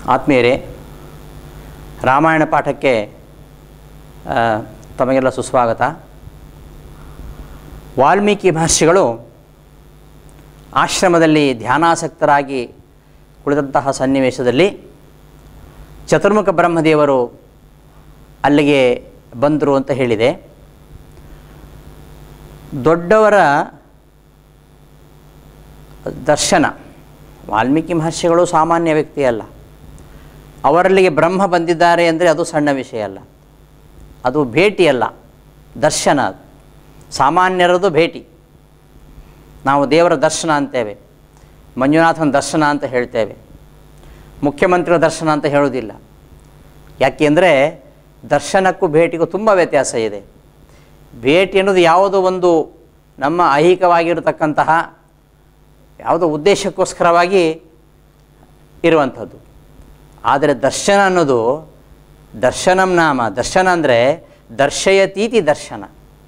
ಆತ್ಮೀಯರೇ ರಾಮಾಯಣ ಪಾಠಕ್ಕೆ ಆ, ತಮಗೆಲ್ಲ ಸುಸ್ವಾಗತ ವಾಲ್ಮೀಕಿ ಮಹರ್ಷಿಗಳು ಆಶ್ರಮದಲ್ಲಿ ಧ್ಯಾನಾಸಕ್ತರಾಗಿ ಕುಳಿತಂತಹ ಸನ್ನಿವೇಶದಲ್ಲಿ ಚತುರ್ಮುಖ ಬ್ರಹ್ಮದೇವರು ಅಲ್ಲಿಗೆ ಬಂದರು ಅಂತ ಹೇಳಿದೆ ದೊಡ್ಡವರ ದರ್ಶನ ವಾಲ್ಮೀಕಿ ಮಹರ್ಷಿಗಳು ಸಾಮಾನ್ಯ ವ್ಯಕ್ತಿ ಅಲ್ಲ ಅವರಲ್ಲಿಗೆ ಬ್ರಹ್ಮ ಬಂದಿದ್ದಾರೆ ಅಂದರೆ ಅದು ಸಣ್ಣ ವಿಷಯ ಅಲ್ಲ ಅದು ಭೇಟಿ ಅಲ್ಲ ದರ್ಶನ ಅದು ಸಾಮಾನ್ಯರದು ಭೇಟಿ ನಾವು ದೇವರ ದರ್ಶನ ಅಂತೇವೆ ಮಂಜುನಾಥನ ದರ್ಶನ ಅಂತ ಹೇಳ್ತೇವೆ ಮುಖ್ಯಮಂತ್ರಿಗಳ ದರ್ಶನ ಅಂತ ಹೇಳೋದಿಲ್ಲ ಯಾಕೆಂದರೆ ದರ್ಶನಕ್ಕೂ ಭೇಟಿಗೂ ತುಂಬ ವ್ಯತ್ಯಾಸ ಇದೆ ಭೇಟಿ ಅನ್ನೋದು ಯಾವುದೋ ಒಂದು ನಮ್ಮ ಐಹಿಕವಾಗಿರತಕ್ಕಂತಹ ಯಾವುದೋ ಉದ್ದೇಶಕ್ಕೋಸ್ಕರವಾಗಿ ಇರುವಂಥದ್ದು ಆದರೆ ದರ್ಶನ ಅನ್ನೋದು ದರ್ಶನಂ ನಾಮ ದರ್ಶನ ಅಂದರೆ ದರ್ಶಯತೀತಿ ದರ್ಶನ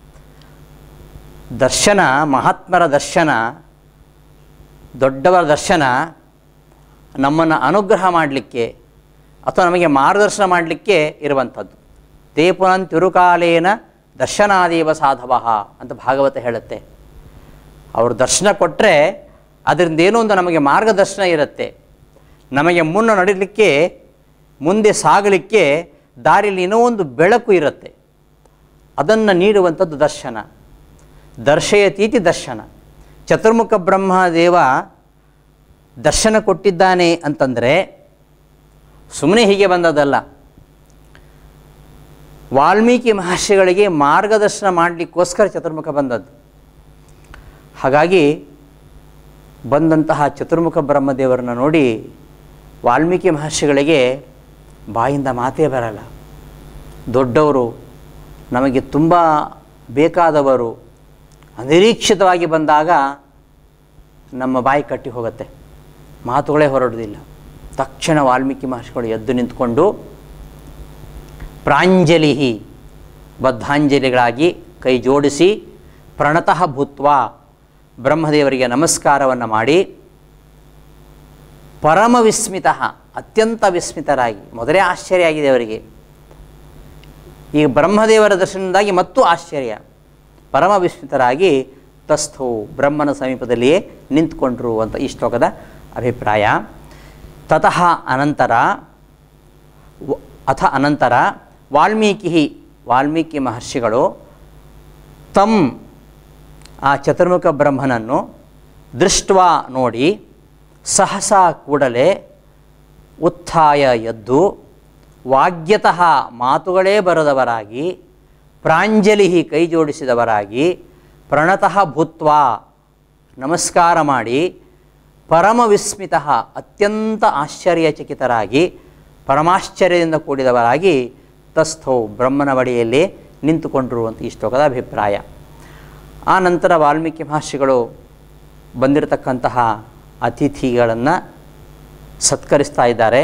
ದರ್ಶನ ಮಹಾತ್ಮರ ದರ್ಶನ ದೊಡ್ಡವರ ದರ್ಶನ ನಮ್ಮನ್ನು ಅನುಗ್ರಹ ಮಾಡಲಿಕ್ಕೆ ಅಥವಾ ನಮಗೆ ಮಾರ್ಗದರ್ಶನ ಮಾಡಲಿಕ್ಕೆ ಇರುವಂಥದ್ದು ತೇ ಪುನಂತಿರುಕಾಲೇನ ದರ್ಶನಾದೇವ ಸಾಧವ ಅಂತ ಭಾಗವತ ಹೇಳುತ್ತೆ ಅವರು ದರ್ಶನ ಕೊಟ್ಟರೆ ಅದರಿಂದ ಏನೋ ಒಂದು ನಮಗೆ ಮಾರ್ಗದರ್ಶನ ಇರುತ್ತೆ ನಮಗೆ ಮುನ್ನ ನಡೀಲಿಕ್ಕೆ ಮುಂದೆ ಸಾಗಲಿಕ್ಕೆ ದಾರಿಯಲ್ಲಿ ಏನೋ ಒಂದು ಬೆಳಕು ಇರುತ್ತೆ ಅದನ್ನು ನೀಡುವಂಥದ್ದು ದರ್ಶನ ದರ್ಶಯತೀತಿ ದರ್ಶನ ಚತುರ್ಮುಖ ಬ್ರಹ್ಮದೇವ ದರ್ಶನ ಕೊಟ್ಟಿದ್ದಾನೆ ಅಂತಂದರೆ ಸುಮ್ಮನೆ ಹೀಗೆ ಬಂದದಲ್ಲ ವಾಲ್ಮೀಕಿ ಮಹರ್ಷಿಗಳಿಗೆ ಮಾರ್ಗದರ್ಶನ ಮಾಡಲಿಕ್ಕೋಸ್ಕರ ಚತುರ್ಮುಖ ಬಂದದ್ದು ಹಾಗಾಗಿ ಬಂದಂತಹ ಚತುರ್ಮುಖ ಬ್ರಹ್ಮದೇವರನ್ನ ನೋಡಿ ವಾಲ್ಮೀಕಿ ಮಹರ್ಷಿಗಳಿಗೆ ಬಾಯಿಂದ ಮಾತೇ ಬರಲ್ಲ ದೊಡ್ಡವರು ನಮಗೆ ತುಂಬ ಬೇಕಾದವರು ಅನಿರೀಕ್ಷಿತವಾಗಿ ಬಂದಾಗ ನಮ್ಮ ಬಾಯಿ ಕಟ್ಟಿ ಹೋಗುತ್ತೆ ಮಾತುಗಳೇ ಹೊರಡುವುದಿಲ್ಲ ತಕ್ಷಣ ವಾಲ್ಮೀಕಿ ಮಹರ್ಷಿಗಳು ಎದ್ದು ನಿಂತ್ಕೊಂಡು ಪ್ರಾಂಜಲಿ ಬದ್ಧಾಂಜಲಿಗಳಾಗಿ ಕೈ ಜೋಡಿಸಿ ಪ್ರಣತಃ ಭೂತ್ವ ಬ್ರಹ್ಮದೇವರಿಗೆ ನಮಸ್ಕಾರವನ್ನು ಮಾಡಿ ಪರಮ ವಿಸ್ಮಿತ ಅತ್ಯಂತ ವಿಸ್ಮಿತರಾಗಿ ಮೊದಲೇ ಆಶ್ಚರ್ಯ ಆಗಿದೆ ಅವರಿಗೆ ಈಗ ಬ್ರಹ್ಮದೇವರ ದರ್ಶನದಿಂದಾಗಿ ಮತ್ತೂ ಆಶ್ಚರ್ಯ ಪರಮ ವಿಸ್ಮಿತರಾಗಿ ತಸ್ಥೌ ಬ್ರಹ್ಮನ ಸಮೀಪದಲ್ಲಿಯೇ ನಿಂತ್ಕೊಂಡ್ರು ಅಂತ ಈ ಶ್ಲೋಕದ ಅಭಿಪ್ರಾಯ ತತಃ ಅನಂತರ ವ- ಅಥ ಅನಂತರ ವಾಲ್ಮೀಕಿ ವಾಲ್ಮೀಕಿ ಮಹರ್ಷಿಗಳು ತಮ್ ಆ ಚತುರ್ಮುಖ ಬ್ರಹ್ಮನನ್ನು ದೃಷ್ಟ್ವಾ ನೋಡಿ ಸಹಸ ಕೂಡಲೇ ಉತ್ಥಾಯ ಎದ್ದು ವಾಗ್ಯತಃ ಮಾತುಗಳೇ ಬರದವರಾಗಿ ಪ್ರಾಂಜಲಿ ಕೈ ಜೋಡಿಸಿದವರಾಗಿ ಪ್ರಣತಃ ಭೂತ್ವ ನಮಸ್ಕಾರ ಮಾಡಿ ಪರಮ ವಿಸ್ಮಿತ ಅತ್ಯಂತ ಆಶ್ಚರ್ಯಚಕಿತರಾಗಿ ಪರಮಾಶ್ಚರ್ಯದಿಂದ ಕೂಡಿದವರಾಗಿ ತಸ್ಥೌ ಬ್ರಹ್ಮನ ಬಳಿಯಲ್ಲಿ ನಿಂತುಕೊಂಡರು ಅಂತ ಈ ಶ್ಲೋಕದ ಅಭಿಪ್ರಾಯ ಆ ನಂತರ ವಾಲ್ಮೀಕಿ ಮಹರ್ಷಿಗಳು ಬಂದಿರತಕ್ಕಂತಹ ಅತಿಥಿಗಳನ್ನು ಸತ್ಕರಿಸ್ತಾ ಇದ್ದಾರೆ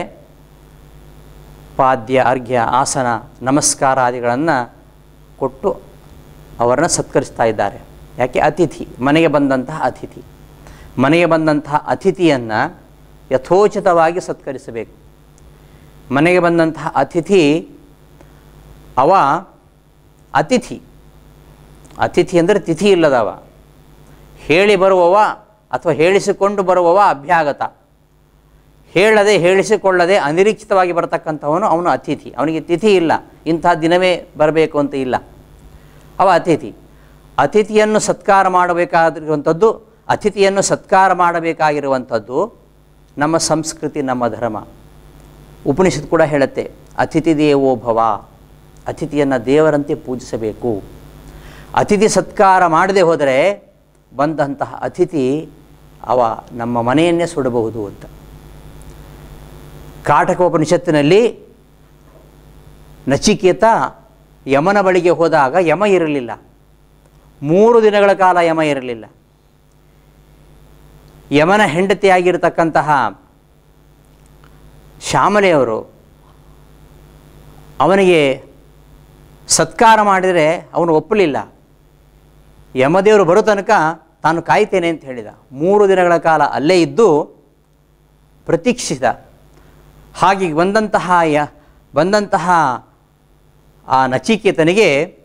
ಪಾದ್ಯ ಅರ್ಘ್ಯ ಆಸನ ನಮಸ್ಕಾರಾದಿಗಳನ್ನು ಕೊಟ್ಟು ಅವರನ್ನು ಸತ್ಕರಿಸ್ತಾ ಇದ್ದಾರೆ ಯಾಕೆ ಅತಿಥಿ ಮನೆಗೆ ಬಂದಂತಹ ಅತಿಥಿ ಮನೆಗೆ ಬಂದಂತಹ ಅತಿಥಿಯನ್ನು ಯಥೋಚಿತವಾಗಿ ಸತ್ಕರಿಸಬೇಕು ಮನೆಗೆ ಬಂದಂತಹ ಅತಿಥಿ ಅವ ಅತಿಥಿ ಅತಿಥಿ ಅಂದರೆ ತಿಥಿ ಇಲ್ಲದವ ಹೇಳಿ ಬರುವವ ಅಥವಾ ಹೇಳಿಸಿಕೊಂಡು ಬರುವವ ಅಭ್ಯಾಗತ ಹೇಳದೆ ಹೇಳಿಸಿಕೊಳ್ಳದೆ ಅನಿರೀಕ್ಷಿತವಾಗಿ ಬರತಕ್ಕಂಥವನು ಅವನು ಅತಿಥಿ ಅವನಿಗೆ ತಿಥಿ ಇಲ್ಲ ಇಂಥ ದಿನವೇ ಬರಬೇಕು ಅಂತ ಇಲ್ಲ ಅವ ಅತಿಥಿ ಅತಿಥಿಯನ್ನು ಸತ್ಕಾರ ಮಾಡಬೇಕಾಗಿರುವಂಥದ್ದು ಅತಿಥಿಯನ್ನು ಸತ್ಕಾರ ಮಾಡಬೇಕಾಗಿರುವಂಥದ್ದು ನಮ್ಮ ಸಂಸ್ಕೃತಿ ನಮ್ಮ ಧರ್ಮ ಉಪನಿಷತ್ ಕೂಡ ಹೇಳುತ್ತೆ ಅತಿಥಿ ದೇವೋ ಭವ ಅತಿಥಿಯನ್ನು ದೇವರಂತೆ ಪೂಜಿಸಬೇಕು ಅತಿಥಿ ಸತ್ಕಾರ ಮಾಡದೆ ಹೋದರೆ ಬಂದಂತಹ ಅತಿಥಿ ಅವ ನಮ್ಮ ಮನೆಯನ್ನೇ ಸುಡಬಹುದು ಅಂತ ಕಾಟಕೋಪನಿಷತ್ತಿನಲ್ಲಿ ನಚಿಕೇತ ಯಮನ ಬಳಿಗೆ ಹೋದಾಗ ಯಮ ಇರಲಿಲ್ಲ ಮೂರು ದಿನಗಳ ಕಾಲ ಯಮ ಇರಲಿಲ್ಲ ಯಮನ ಹೆಂಡತಿಯಾಗಿರ್ತಕ್ಕಂತಹ ಶ್ಯಾಮಲೆಯವರು ಅವನಿಗೆ ಸತ್ಕಾರ ಮಾಡಿದರೆ ಅವನು ಒಪ್ಪಲಿಲ್ಲ ಯಮದೇವರು ಬರೋ ತನಕ ತಾನು ಕಾಯ್ತೇನೆ ಅಂತ ಹೇಳಿದ ಮೂರು ದಿನಗಳ ಕಾಲ ಅಲ್ಲೇ ಇದ್ದು ಪ್ರತೀಕ್ಷಿಸಿದ ಹಾಗೆ ಬಂದಂತಹ ಯ ಬಂದಂತಹ ಆ ನಚಿಕೇತನಿಗೆ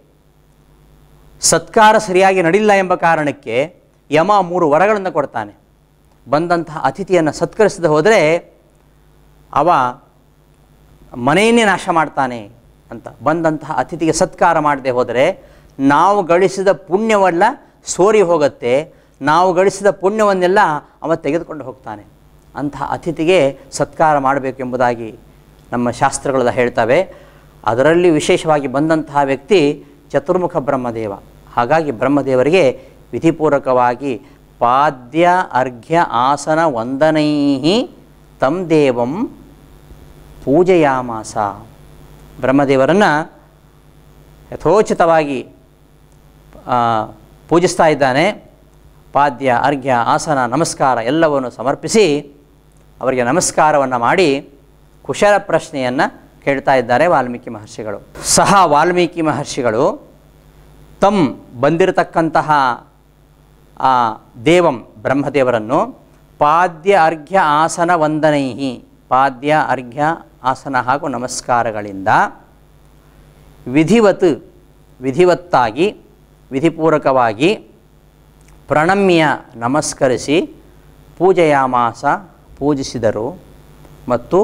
ಸತ್ಕಾರ ಸರಿಯಾಗಿ ನಡಿಲ್ಲ ಎಂಬ ಕಾರಣಕ್ಕೆ ಯಮ ಮೂರು ವರಗಳನ್ನು ಕೊಡ್ತಾನೆ ಬಂದಂತಹ ಅತಿಥಿಯನ್ನು ಸತ್ಕರಿಸದೆ ಹೋದರೆ ಅವ ಮನೆಯನ್ನೇ ನಾಶ ಮಾಡ್ತಾನೆ ಅಂತ ಬಂದಂತಹ ಅತಿಥಿಗೆ ಸತ್ಕಾರ ಮಾಡದೆ ಹೋದರೆ ನಾವು ಗಳಿಸಿದ ಪುಣ್ಯವೆಲ್ಲ ಸೋರಿ ಹೋಗುತ್ತೆ ನಾವು ಗಳಿಸಿದ ಪುಣ್ಯವನ್ನೆಲ್ಲ ಅವ ತೆಗೆದುಕೊಂಡು ಹೋಗ್ತಾನೆ ಅಂತಹ ಅತಿಥಿಗೆ ಸತ್ಕಾರ ಮಾಡಬೇಕು ಎಂಬುದಾಗಿ ನಮ್ಮ ಶಾಸ್ತ್ರಗಳೆಲ್ಲ ಹೇಳ್ತವೆ ಅದರಲ್ಲಿ ವಿಶೇಷವಾಗಿ ಬಂದಂತಹ ವ್ಯಕ್ತಿ ಚತುರ್ಮುಖ ಬ್ರಹ್ಮದೇವ ಹಾಗಾಗಿ ಬ್ರಹ್ಮದೇವರಿಗೆ ವಿಧಿಪೂರ್ವಕವಾಗಿ ಪಾದ್ಯ ಅರ್ಘ್ಯ ಆಸನ ವಂದನೈ ತಂ ದೇವಂ ಪೂಜೆಯಾಮಾಸ ಬ್ರಹ್ಮದೇವರನ್ನು ಯಥೋಚಿತವಾಗಿ ಆ, ಪೂಜಿಸ್ತಾ ಇದ್ದಾನೆ ಪಾದ್ಯ ಅರ್ಘ್ಯ ಆಸನ ನಮಸ್ಕಾರ ಎಲ್ಲವನ್ನು ಸಮರ್ಪಿಸಿ ಅವರಿಗೆ ನಮಸ್ಕಾರವನ್ನು ಮಾಡಿ ಕುಶಲ ಪ್ರಶ್ನೆಯನ್ನು ಕೇಳ್ತಾ ಇದ್ದಾರೆ ವಾಲ್ಮೀಕಿ ಮಹರ್ಷಿಗಳು ಸಹ ವಾಲ್ಮೀಕಿ ಮಹರ್ಷಿಗಳು ತಮ್ ಬಂದಿರತಕ್ಕಂತಹ ಆ ದೇವಂ ಬ್ರಹ್ಮದೇವರನ್ನು ಪಾದ್ಯ ಅರ್ಘ್ಯ ಆಸನ ವಂದನೈಹಿ ಪಾದ್ಯ ಅರ್ಘ್ಯ ಆಸನ ಹಾಗೂ ನಮಸ್ಕಾರಗಳಿಂದ ವಿಧಿವತ್ ವಿಧಿವತ್ತಾಗಿ ವಿಧಿಪೂರ್ವಕವಾಗಿ ಪ್ರಣಮ್ಯ ನಮಸ್ಕರಿಸಿ ಪೂಜೆಯಾಮಾಸ ಪೂಜಿಸಿದರು ಮತ್ತು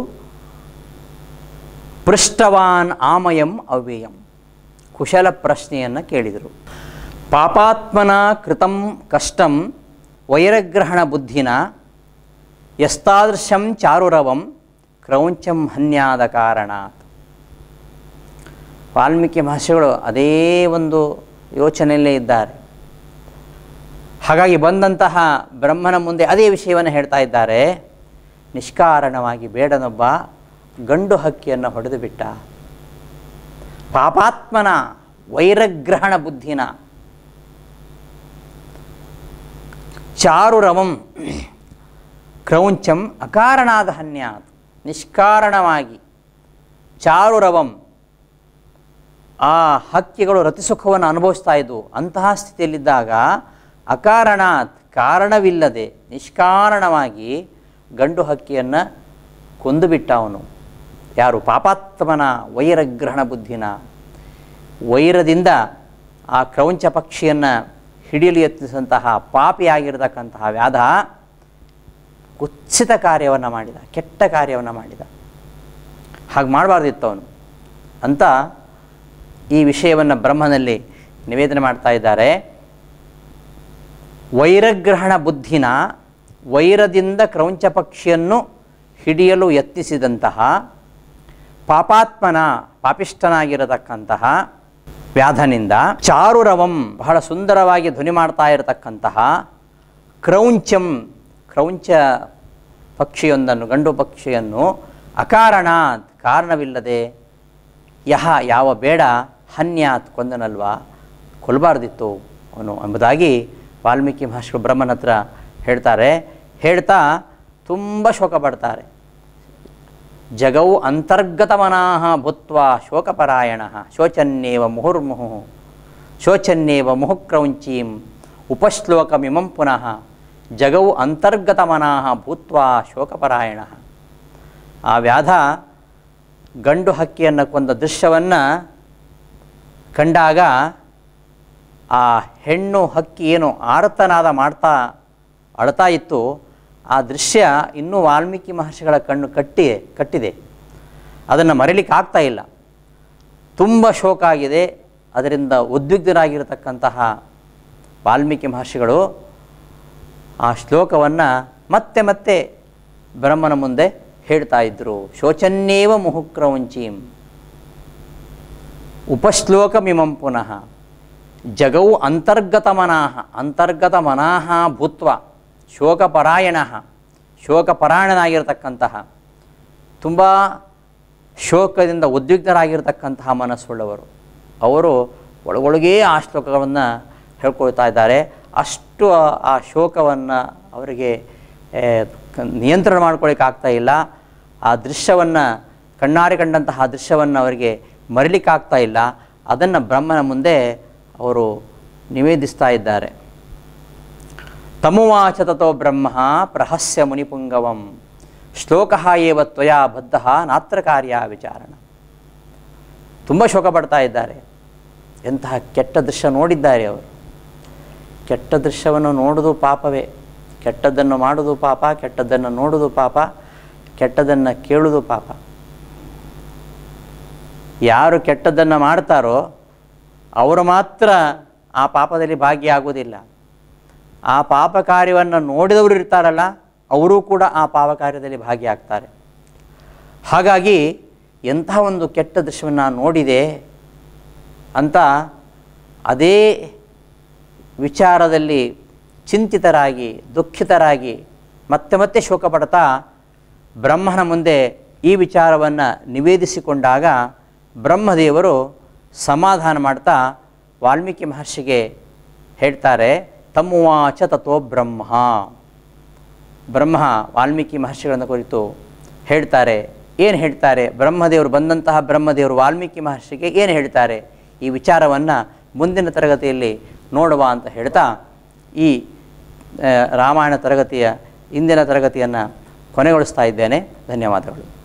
ಪೃಷ್ಟವಾನ್ ಆಮಯಂ ಅವ್ಯಯಂ ಕುಶಲ ಪ್ರಶ್ನೆಯನ್ನು ಕೇಳಿದರು ಪಾಪಾತ್ಮನ ಕೃತಂ ಕಷ್ಟಂ ವೈರಗ್ರಹಣ ಬುದ್ಧಿನ ಯಸ್ತಾದೃಶಂ ಚಾರುರವಂ ಕ್ರೌಂಚಂ ಹನ್ಯಾದ ಕಾರಣಾತ್ ವಾಲ್ಮೀಕಿ ಮಹರ್ಷಿಗಳು ಅದೇ ಒಂದು ಯೋಚನೆಯಲ್ಲೇ ಇದ್ದಾರೆ ಹಾಗಾಗಿ ಬಂದಂತಹ ಬ್ರಹ್ಮನ ಮುಂದೆ ಅದೇ ವಿಷಯವನ್ನು ಹೇಳ್ತಾ ಇದ್ದಾರೆ ನಿಷ್ಕಾರಣವಾಗಿ ಬೇಡನೊಬ್ಬ ಗಂಡು ಹಕ್ಕಿಯನ್ನು ಹೊಡೆದು ಬಿಟ್ಟ ಪಾಪಾತ್ಮನ ವೈರಗ್ರಹಣ ಬುದ್ಧಿನ ಚಾರುರವಂ ಕ್ರೌಂಚಂ ಅಕಾರಣಾದ ಹನ್ಯಾತ್ ನಿಷ್ಕಾರಣವಾಗಿ ಚಾರುರವಂ ಆ ಹಕ್ಕಿಗಳು ರತಿಸುಖವನ್ನು ಅನುಭವಿಸ್ತಾ ಇದ್ವು ಅಂತಹ ಸ್ಥಿತಿಯಲ್ಲಿದ್ದಾಗ ಅಕಾರಣಾತ್ ಕಾರಣವಿಲ್ಲದೆ ನಿಷ್ಕಾರಣವಾಗಿ ಗಂಡು ಹಕ್ಕಿಯನ್ನು ಕೊಂದುಬಿಟ್ಟ ಅವನು ಯಾರು ಪಾಪಾತ್ಮನ ವೈರಗ್ರಹಣ ಬುದ್ಧಿನ ವೈರದಿಂದ ಆ ಕ್ರೌಂಚ ಪಕ್ಷಿಯನ್ನು ಹಿಡಿಯಲು ಯತ್ನಿಸಿದಂತಹ ಪಾಪಿಯಾಗಿರತಕ್ಕಂತಹ ವ್ಯಾಧ ಕುತ್ಸಿತ ಕಾರ್ಯವನ್ನು ಮಾಡಿದ ಕೆಟ್ಟ ಕಾರ್ಯವನ್ನು ಮಾಡಿದ ಹಾಗೆ ಮಾಡಬಾರ್ದಿತ್ತು ಅವನು ಅಂತ ಈ ವಿಷಯವನ್ನು ಬ್ರಹ್ಮನಲ್ಲಿ ನಿವೇದನೆ ಮಾಡ್ತಾ ಇದ್ದಾರೆ ವೈರಗ್ರಹಣ ಬುದ್ಧಿನ ವೈರದಿಂದ ಕ್ರೌಂಚ ಪಕ್ಷಿಯನ್ನು ಹಿಡಿಯಲು ಯತ್ನಿಸಿದಂತಹ ಪಾಪಾತ್ಮನ ಪಾಪಿಷ್ಠನಾಗಿರತಕ್ಕಂತಹ ವ್ಯಾಧನಿಂದ ಚಾರುರವಂ ಬಹಳ ಸುಂದರವಾಗಿ ಧ್ವನಿ ಮಾಡ್ತಾ ಇರತಕ್ಕಂತಹ ಕ್ರೌಂಚಂ ಕ್ರೌಂಚ ಪಕ್ಷಿಯೊಂದನ್ನು ಗಂಡು ಪಕ್ಷಿಯನ್ನು ಅಕಾರಣಾತ್ ಕಾರಣವಿಲ್ಲದೆ ಯಹ ಯಾವ ಬೇಡ ಹನ್ಯಾತ್ ಕೊಂದನಲ್ವಾ ಕೊಲ್ಲಬಾರ್ದಿತ್ತು ಅವನು ಎಂಬುದಾಗಿ ವಾಲ್ಮೀಕಿ ಮಹರ್ಷಿಗಳು ಬ್ರಹ್ಮನ ಹತ್ರ ಹೇಳ್ತಾರೆ ಹೇಳ್ತಾ ತುಂಬ ಶೋಕ ಪಡ್ತಾರೆ ಜಗೌ ಅಂತರ್ಗತಮನಾಹ ಭೂತ್ವ ಶೋಕಪರಾಯಣ ಶೋಚನ್ನೇವ ಮುಹುರ್ಮುಹು ಶೋಚನ್ನೇವ ಮುಹುಕ್ರೌಂಚೀಂ ಉಪಶ್ಲೋಕಮಿಮಂ ಪುನಃ ಜಗೌ ಅಂತರ್ಗತಮನಾಹ ಭೂತ್ವ ಶೋಕಪರಾಯಣ ಆ ವ್ಯಾಧ ಗಂಡು ಹಕ್ಕಿಯನ್ನು ಕೊಂದ ದೃಶ್ಯವನ್ನು ಕಂಡಾಗ ಆ ಹೆಣ್ಣು ಹಕ್ಕಿ ಏನು ಆರ್ತನಾದ ಮಾಡ್ತಾ ಅಳ್ತಾ ಇತ್ತು ಆ ದೃಶ್ಯ ಇನ್ನೂ ವಾಲ್ಮೀಕಿ ಮಹರ್ಷಿಗಳ ಕಣ್ಣು ಕಟ್ಟಿ ಕಟ್ಟಿದೆ ಅದನ್ನು ಮರೀಲಿಕ್ಕೆ ಆಗ್ತಾ ಇಲ್ಲ ತುಂಬ ಶೋಕ ಆಗಿದೆ ಅದರಿಂದ ಉದ್ವಿಗ್ನರಾಗಿರತಕ್ಕಂತಹ ವಾಲ್ಮೀಕಿ ಮಹರ್ಷಿಗಳು ಆ ಶ್ಲೋಕವನ್ನು ಮತ್ತೆ ಮತ್ತೆ ಬ್ರಹ್ಮನ ಮುಂದೆ ಹೇಳ್ತಾ ಇದ್ದರು ಶೋಚನ್ನೇವ ಮುಹುಕ್ರವಂಚೀಂ ಉಪಶ್ಲೋಕಮಿಮಂ ಪುನಃ ಜಗೌ ಅಂತರ್ಗತಮನಾಹ ಅಂತರ್ಗತಮನಾಹ ಭೂತ್ವ ಶೋಕಪರಾಯಣ ಶೋಕಪರಾಯಣನಾಗಿರತಕ್ಕಂತಹ ತುಂಬ ಶೋಕದಿಂದ ಉದ್ವಿಗ್ನರಾಗಿರ್ತಕ್ಕಂತಹ ಮನಸ್ಸುಳ್ಳವರು ಅವರು ಒಳಗೊಳಗೇ ಆ ಶ್ಲೋಕಗಳನ್ನು ಹೇಳ್ಕೊಳ್ತಾ ಇದ್ದಾರೆ ಅಷ್ಟು ಆ- ಆ ಶೋಕವನ್ನು ಅವರಿಗೆ ಏ, ಕ- ನಿಯಂತ್ರಣ ಮಾಡ್ಕೊಳ್ಳಿಕ್ಕೆ ಆಗ್ತಾ ಇಲ್ಲ ಆ ದೃಶ್ಯವನ್ನು ಕಣ್ಣಾರೆ ಕಂಡಂತಹ ಆ ದೃಶ್ಯವನ್ನು ಅವರಿಗೆ ಮರಿಲಿಕ್ಕಾಗ್ತಾ ಇಲ್ಲ ಅದನ್ನು ಬ್ರಹ್ಮನ ಮುಂದೆ ಅವರು ನಿವೇದಿಸ್ತಾ ಇದ್ದಾರೆ ತಮುವಾಚ ತಥೋ ಬ್ರಹ್ಮ ಪ್ರಹಸ್ಯ ಮುನಿಪುಂಗವಂ ಶ್ಲೋಕ ಏವ ತ್ವಯಾ ಬದ್ಧ ನಾತ್ರ ಕಾರ್ಯ ವಿಚಾರಣ ತುಂಬ ಶೋಕ ಪಡ್ತಾ ಇದ್ದಾರೆ ಎಂತಹ ಕೆಟ್ಟ ದೃಶ್ಯ ನೋಡಿದ್ದಾರೆ ಅವರು ಕೆಟ್ಟ ದೃಶ್ಯವನ್ನು ನೋಡುವುದು ಪಾಪವೇ ಕೆಟ್ಟದ್ದನ್ನು ಮಾಡುವುದು ಪಾಪ ಕೆಟ್ಟದ್ದನ್ನು ನೋಡುವುದು ಪಾಪ ಕೆಟ್ಟದ್ದನ್ನು ಕೇಳುವುದು ಪಾಪ ಯಾರು ಕೆಟ್ಟದ್ದನ್ನು ಮಾಡ್ತಾರೋ ಅವರು ಮಾತ್ರ ಆ ಪಾಪದಲ್ಲಿ ಭಾಗಿಯಾಗುವುದಿಲ್ಲ ಆ ಪಾಪ ಕಾರ್ಯವನ್ನು ನೋಡಿದವರು ಇರ್ತಾರಲ್ಲ ಅವರೂ ಕೂಡ ಆ ಪಾಪ ಕಾರ್ಯದಲ್ಲಿ ಭಾಗಿಯಾಗ್ತಾರೆ ಹಾಗಾಗಿ ಎಂಥ ಒಂದು ಕೆಟ್ಟ ದೃಶ್ಯವನ್ನು ನೋಡಿದೆ ಅಂತ ಅದೇ ವಿಚಾರದಲ್ಲಿ ಚಿಂತಿತರಾಗಿ ದುಃಖಿತರಾಗಿ ಮತ್ತೆ ಮತ್ತೆ ಶೋಕ ಪಡ್ತಾ ಬ್ರಹ್ಮನ ಮುಂದೆ ಈ ವಿಚಾರವನ್ನು ನಿವೇದಿಸಿಕೊಂಡಾಗ ಬ್ರಹ್ಮದೇವರು ಸಮಾಧಾನ ಮಾಡ್ತಾ ವಾಲ್ಮೀಕಿ ಮಹರ್ಷಿಗೆ ಹೇಳ್ತಾರೆ ತಮ್ಮುವಾಚ ತಥೋ ಬ್ರಹ್ಮ ಬ್ರಹ್ಮ ವಾಲ್ಮೀಕಿ ಮಹರ್ಷಿಗಳನ್ನು ಕುರಿತು ಹೇಳ್ತಾರೆ ಏನು ಹೇಳ್ತಾರೆ ಬ್ರಹ್ಮದೇವರು ಬಂದಂತಹ ಬ್ರಹ್ಮದೇವರು ವಾಲ್ಮೀಕಿ ಮಹರ್ಷಿಗೆ ಏನು ಹೇಳ್ತಾರೆ ಈ ವಿಚಾರವನ್ನು ಮುಂದಿನ ತರಗತಿಯಲ್ಲಿ ನೋಡುವ ಅಂತ ಹೇಳ್ತಾ ಈ ಆ, ರಾಮಾಯಣ ತರಗತಿಯ ಇಂದಿನ ತರಗತಿಯನ್ನು ಕೊನೆಗೊಳಿಸ್ತಾ ಇದ್ದೇನೆ ಧನ್ಯವಾದಗಳು